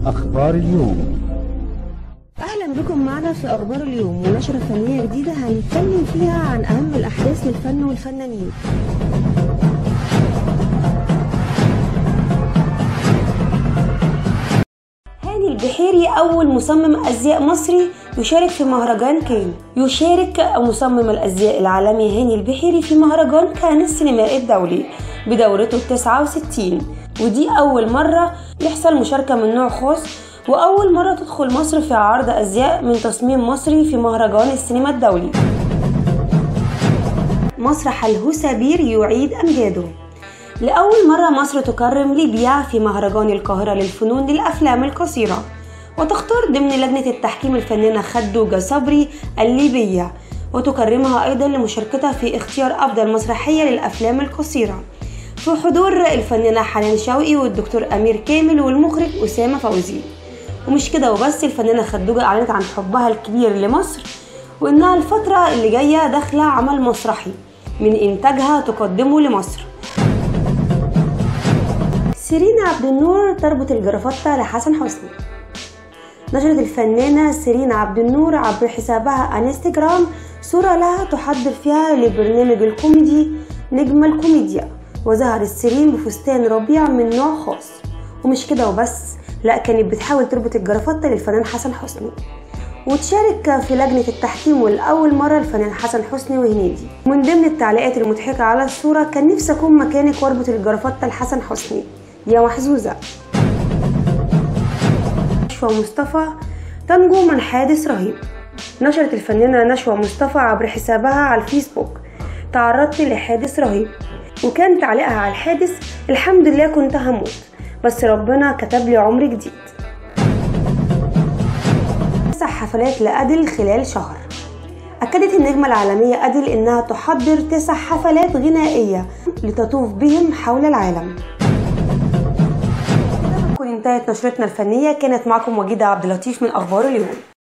أخبار اليوم أهلا بكم معنا في أخبار اليوم ونشرة فنية جديدة هنتكلم فيها عن أهم الأحداث للفن والفنانين هاني البحيري أول مصمم أزياء مصري يشارك في مهرجان كان يشارك مصمم الأزياء العالمي هاني البحيري في مهرجان كان السينمائي الدولي بدورته التسعة وستين ودي أول مرة يحصل مشاركة من نوع خاص وأول مرة تدخل مصر في عرض أزياء من تصميم مصري في مهرجان السينما الدولي مسرح الهسابير يعيد أمجاده لأول مرة مصر تكرم ليبيا في مهرجان القاهرة للفنون للأفلام القصيرة وتختار ضمن لجنة التحكيم الفنانة خدوجة صبري الليبية وتكرمها أيضا لمشاركتها في اختيار أفضل مسرحية للأفلام القصيرة في حضور الفنانة حنان شوقي والدكتور أمير كامل والمخرج أسامة فوزي ومش كده وبس الفنانة خدوجة أعلنت عن حبها الكبير لمصر وإنها الفترة اللي جاية داخلة عمل مسرحي من إنتاجها تقدمه لمصر سيرين عبد النور تربط الجرافطة لحسن حسني نشرت الفنانة سيرين عبد النور عبر حسابها انستجرام صورة لها تحضر فيها لبرنامج الكوميدي نجم الكوميديا وظهرت سيرين بفستان ربيع من نوع خاص ومش كده وبس لا كانت بتحاول تربط الجرافطة للفنان حسن حسني وتشارك في لجنة التحكيم والأول مرة الفنان حسن حسني وهنيدي من ضمن التعليقات المضحكة على الصورة كان نفسي أكون مكانك واربط الجرافطة لحسن حسني يا محظوظة نشوى مصطفى تنجو من حادث رهيب نشرت الفنانة نشوى مصطفى عبر حسابها على الفيسبوك تعرضت لحادث رهيب وكان تعليقها على الحادث الحمد لله كنت هموت بس ربنا كتب لي عمر جديد تسع حفلات لأدل خلال شهر أكدت النجمة العالمية أدل إنها تحضر تسع حفلات غنائية لتطوف بهم حول العالم كده تكون انتهت نشرتنا الفنية كانت معكم وجيدة عبد اللطيف من أخبار اليوم